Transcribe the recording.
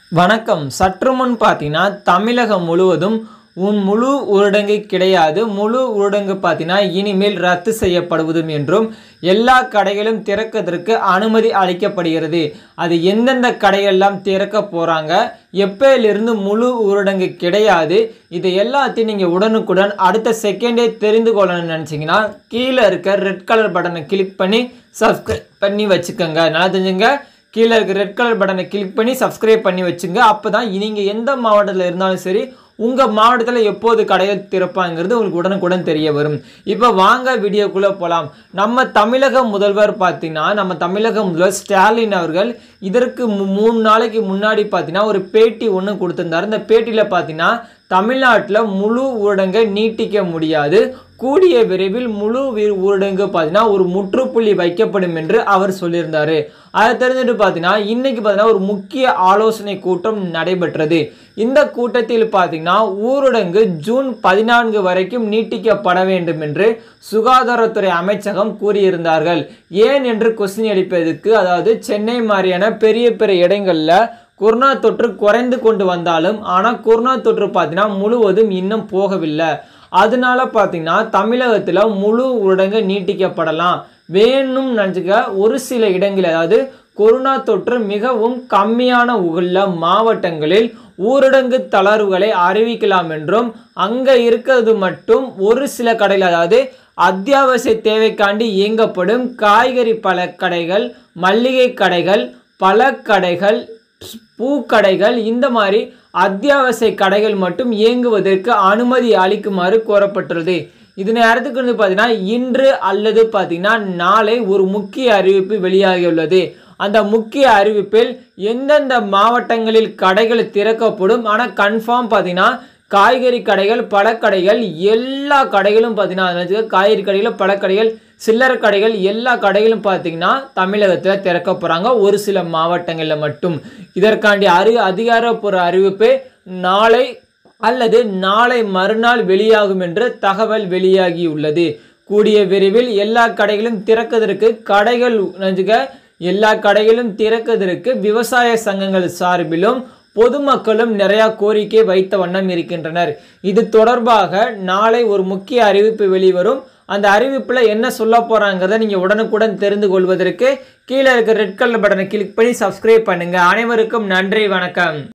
வணக்கம் சற்று முன் பார்த்தீங்கன்னா தமிழகம் முழுவதும் உன் முழு ஊரடங்கு கிடையாது முழு ஊரடங்கு பார்த்தீங்கன்னா இனிமேல் ரத்து செய்யப்படுவதும் என்றும் எல்லா கடைகளும் திறக்கிறதுக்கு அனுமதி அளிக்கப்படுகிறது அது எந்தெந்த கடையெல்லாம் திறக்க போகிறாங்க எப்பயிலிருந்து முழு ஊரடங்கு கிடையாது இது எல்லாத்தையும் நீங்கள் உடனுக்குடன் அடுத்த செகண்டே தெரிந்து கொள்ளணும்னு நினச்சிங்கன்னா கீழே இருக்க ரெட் கலர் பட்டனை கிளிக் பண்ணி சப்ஸ்கிரைப் பண்ணி வச்சுக்கோங்க நல்லா தெரிஞ்சுங்க கீழே இருக்க ரெட் கலர் பட்டனை கிளிக் பண்ணி சப்ஸ்கிரைப் பண்ணி வச்சுங்க அப்போ தான் நீங்கள் எந்த மாவட்டத்தில் இருந்தாலும் சரி உங்கள் மாவட்டத்தில் எப்போது கடைகள் திறப்பாங்கிறது உங்களுக்கு உடனுக்குடன் தெரிய வரும் இப்போ வாங்க வீடியோக்குள்ளே போகலாம் நம்ம தமிழக முதல்வர் பார்த்தீங்கன்னா நம்ம தமிழக முதல்வர் ஸ்டாலின் அவர்கள் இதற்கு மு- மூணு நாளைக்கு முன்னாடி பார்த்தீங்கன்னா ஒரு பேட்டி ஒன்று கொடுத்திருந்தாரு இந்த பேட்டியில் பார்த்தீங்கன்னா தமிழ்நாட்டில் முழு ஊரடங்கை நீட்டிக்க முடியாது கூடிய விரைவில் முழு வீ- ஊரடங்கு பார்த்தீங்கன்னா ஒரு முற்றுப்புள்ளி வைக்கப்படும் என்று அவர் சொல்லியிருந்தாரு அதை தெரிஞ்சுட்டு பார்த்தீங்கன்னா இன்னைக்கு பார்த்தீங்கன்னா ஒரு முக்கிய ஆலோசனை கூட்டம் நடைபெற்றது இந்த கூட்டத்தில் பார்த்தீங்கன்னா ஊரடங்கு ஜூன் பதினான்கு வரைக்கும் நீட்டிக்கப்பட வேண்டும் என்று சுகாதாரத்துறை அமைச்சகம் கூறியிருந்தார்கள் ஏன் என்று கொஸ்டின் எழுப்பியதுக்கு அதாவது சென்னை மாதிரியான பெரிய பெரிய இடங்களில் கொரோனா தொற்று குறைந்து கொண்டு வந்தாலும் ஆனால் கொரோனா தொற்று பார்த்தீங்கன்னா முழுவதும் இன்னும் போகவில்லை அதனால பார்த்தீங்கன்னா தமிழகத்தில் முழு ஊரடங்கு நீட்டிக்கப்படலாம் வேணும் நினச்சிக்க ஒரு சில இடங்களில் அதாவது கொரோனா தொற்று மிகவும் கம்மியான உள்ள மாவட்டங்களில் ஊரடங்கு தளர்வுகளை அறிவிக்கலாம் என்றும் அங்கே இருக்கிறது மட்டும் ஒரு சில கடைகள் அதாவது அத்தியாவசிய தேவைக்காண்டி இயங்கப்படும் காய்கறி பழ கடைகள் மல்லிகை கடைகள் பழக்கடைகள் பூக்கடைகள் இந்த மாதிரி அத்தியாவசிய கடைகள் மட்டும் இயங்குவதற்கு அனுமதி அளிக்குமாறு கோரப்பட்டுள்ளது இதனை அடுத்துக்கு வந்து பார்த்தீங்கன்னா இன்று அல்லது பார்த்தீங்கன்னா நாளை ஒரு முக்கிய அறிவிப்பு வெளியாகியுள்ளது அந்த முக்கிய அறிவிப்பில் எந்தெந்த மாவட்டங்களில் கடைகள் திறக்கப்படும் ஆனால் கன்ஃபார்ம் பார்த்தீங்கன்னா காய்கறி கடைகள் பழக்கடைகள் எல்லா கடைகளும் பார்த்தீங்கன்னா அதாவது காய்கறி கடைகள் பழக்கடைகள் சில்லறை கடைகள் எல்லா கடைகளும் பார்த்தீங்கன்னா தமிழகத்தில் திறக்க போகிறாங்க ஒரு சில மாவட்டங்களில் மட்டும் இதற்காண்டி அறி அதிகாரப்பூர்வ அறிவிப்பு நாளை அல்லது நாளை மறுநாள் வெளியாகும் என்று தகவல் வெளியாகியுள்ளது கூடிய விரைவில் எல்லா கடைகளும் திறக்கிறதுக்கு கடைகள் நினைச்சுக்க எல்லா கடைகளும் திறக்கிறதுக்கு விவசாய சங்கங்கள் சார்பிலும் பொதுமக்களும் நிறைய கோரிக்கை வைத்த வண்ணம் இருக்கின்றனர் இது தொடர்பாக நாளை ஒரு முக்கிய அறிவிப்பு வெளிவரும் அந்த அறிவிப்பில் என்ன சொல்ல போகிறாங்கிறத நீங்கள் உடனுக்குடன் தெரிந்து கொள்வதற்கு கீழே இருக்க ரெட் கலர் பட்டனை கிளிக் பண்ணி சப்ஸ்கிரைப் பண்ணுங்கள் அனைவருக்கும் நன்றி வணக்கம்